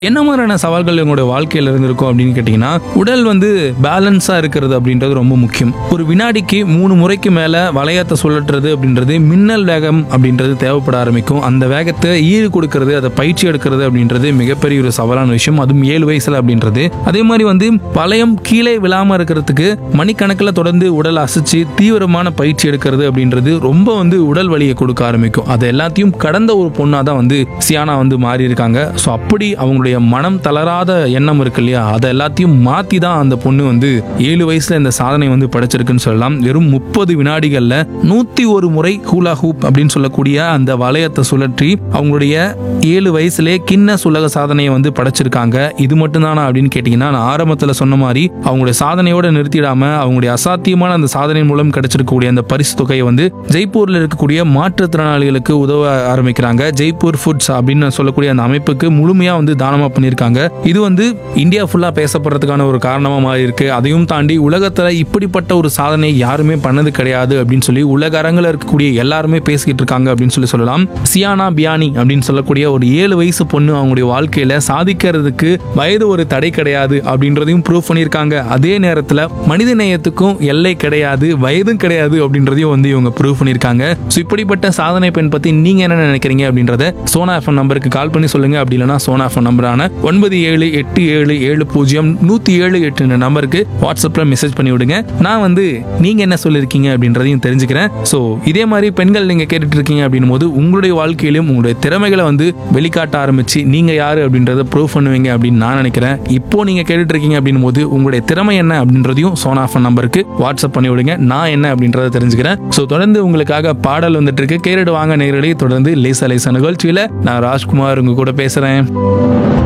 என்ன மாதிரியான சவால்கள் இவங்களுடைய வாழ்க்கையில் இருந்திருக்கும் அப்படின்னு கேட்டிங்கன்னா உடல் வந்து பேலன்ஸாக இருக்கிறது அப்படின்றது ரொம்ப முக்கியம் ஒரு வினாடிக்கு மூணு முறைக்கு மேலே வளையத்தை சுழற்றுறது அப்படின்றது மின்னல் வேகம் அப்படின்றது தேவைப்பட ஆரம்பிக்கும் அந்த வேகத்தை ஈடு கொடுக்கறது அதை பயிற்சி எடுக்கிறது அப்படின்றது மிகப்பெரிய ஒரு சவாலான விஷயம் அதுவும் ஏழு வயசுல அப்படின்றது அதே மாதிரி வந்து வளையம் கீழே விழாம இருக்கிறதுக்கு மணிக்கணக்கில் தொடர்ந்து உடல் அசைச்சு தீவிரமான பயிற்சி எடுக்கிறது அப்படின்றது ரொம்ப வந்து உடல் வலியை கொடுக்க ஆரம்பிக்கும் அது எல்லாத்தையும் கடந்த ஒரு பொண்ணாக தான் வந்து சியானா வந்து மாறி இருக்காங்க ஸோ அப்படி அவங்களுடைய மனம் தளராத எண்ணம் இருக்கு இல்லையா அதை எல்லாத்தையும் மாற்றி தான் அந்த பொண்ணு வந்து ஏழு வயசுல இந்த சாதனை வந்து படைச்சிருக்குன்னு சொல்லலாம் வெறும் முப்பது வினாடிகளில் நூற்றி ஒரு முறை ஹூலா ஹூப் அப்படின்னு சொல்லக்கூடிய அந்த வளையத்தை சுழற்றி அவங்களுடைய ஏழு வயசுலே கின்னஸ் உலக சாதனையை வந்து படைச்சிருக்காங்க இது மட்டும்தானா அப்படின்னு கேட்டிங்கன்னா நான் ஆரம்பத்தில் சொன்ன மாதிரி அவங்களுடைய சாதனையோட நிறுத்திடாம அவங்களுடைய அசாத்தியமான அந்த சாதனை மூலம் கிடைச்சிருக்கக்கூடிய அந்த பரிசு தொகையை வந்து ஜெய்ப்பூரில் இருக்கக்கூடிய மாற்றுத்திறனாளிகளுக்கு உதவ ஆரம்பிக்கிறாங்க ஜெய்ப்பூர் ஃபுட்ஸ் அப்படின்னு சொல்லக்கூடிய அந்த அமைப்புக்கு முழுமையாக வந்து தானமாக பண்ணியிருக்காங்க இது வந்து இந்தியா ஃபுல்லாக பேசப்படுறதுக்கான ஒரு காரணமாக மாறி இருக்கு அதையும் தாண்டி உலகத்தில் இப்படிப்பட்ட ஒரு சாதனை யாருமே பண்ணது கிடையாது அப்படின்னு சொல்லி உலக அரங்கில் இருக்கக்கூடிய எல்லாருமே பேசிக்கிட்டு இருக்காங்க அப்படின்னு சொல்லி சொல்லலாம் சியானா பியானி அப்படின்னு சொல்லக்கூடிய ஒரு ஏழு வயசு பொண்ணு அவங்களுடைய வாழ்க்கையில சாதிக்கிறதுக்கு வயது ஒரு தடை கிடையாது அப்படின்றதையும் ப்ரூவ் பண்ணியிருக்காங்க அதே நேரத்தில் மனித நேயத்துக்கும் எல்லை கிடையாது வயதும் கிடையாது அப்படின்றதையும் வந்து இவங்க ப்ரூவ் பண்ணியிருக்காங்க ஸோ இப்படிப்பட்ட சாதனை பெண் பத்தி நீங்க என்ன நினைக்கிறீங்க அப்படின்றத சோனா எஃப்எம் நம்பருக்கு கால் பண்ணி சொல்லுங்க அப்படி இல்லைன்னா சோனா எஃப்எம் நம்பரான ஒன்பது ஏழு எட்டு ஏழு ஏழு பூஜ்ஜியம் நூத்தி ஏழு எட்டு நம்பருக்கு வாட்ஸ்அப்ல மெசேஜ் பண்ணி விடுங்க நான் வந்து நீங்க என்ன சொல்லியிருக்கீங்க அப்படின்றதையும் தெரிஞ்சுக்கிறேன் ஸோ இதே மாதிரி பெண்கள் நீங்க கேட்டுட்டு இருக்கீங்க அப்படின்னும் போது உங்களுடைய வாழ்க்கையிலும் உங்களுடைய திறமைகளை வந்து வெளிக்காட்ட ஆரம்பிச்சு நீங்க யாரு அப்படின்றத ப்ரூவ் பண்ணுவீங்க அப்படின்னு நான் நினைக்கிறேன் இப்போ நீங்க கேட்டுட்டு இருக்கீங்க அப்படின்னும் போது உங்களுடைய திறமை என்ன அப்படின்றதையும் சோனா ஃபோன் நம்பருக்கு வாட்ஸ்அப் பண்ணி விடுங்க நான் என்ன அப்படின்றத தெரிஞ்சுக்கிறேன் ஸோ தொடர்ந்து உங்களுக்காக பாடல் வந்துட்டு இருக்கு கேரடு வாங்க நேரடி தொடர்ந்து லேசா லேசா நிகழ்ச்சியில நான் ராஜ்குமார் உங்க கூட பேசுறேன்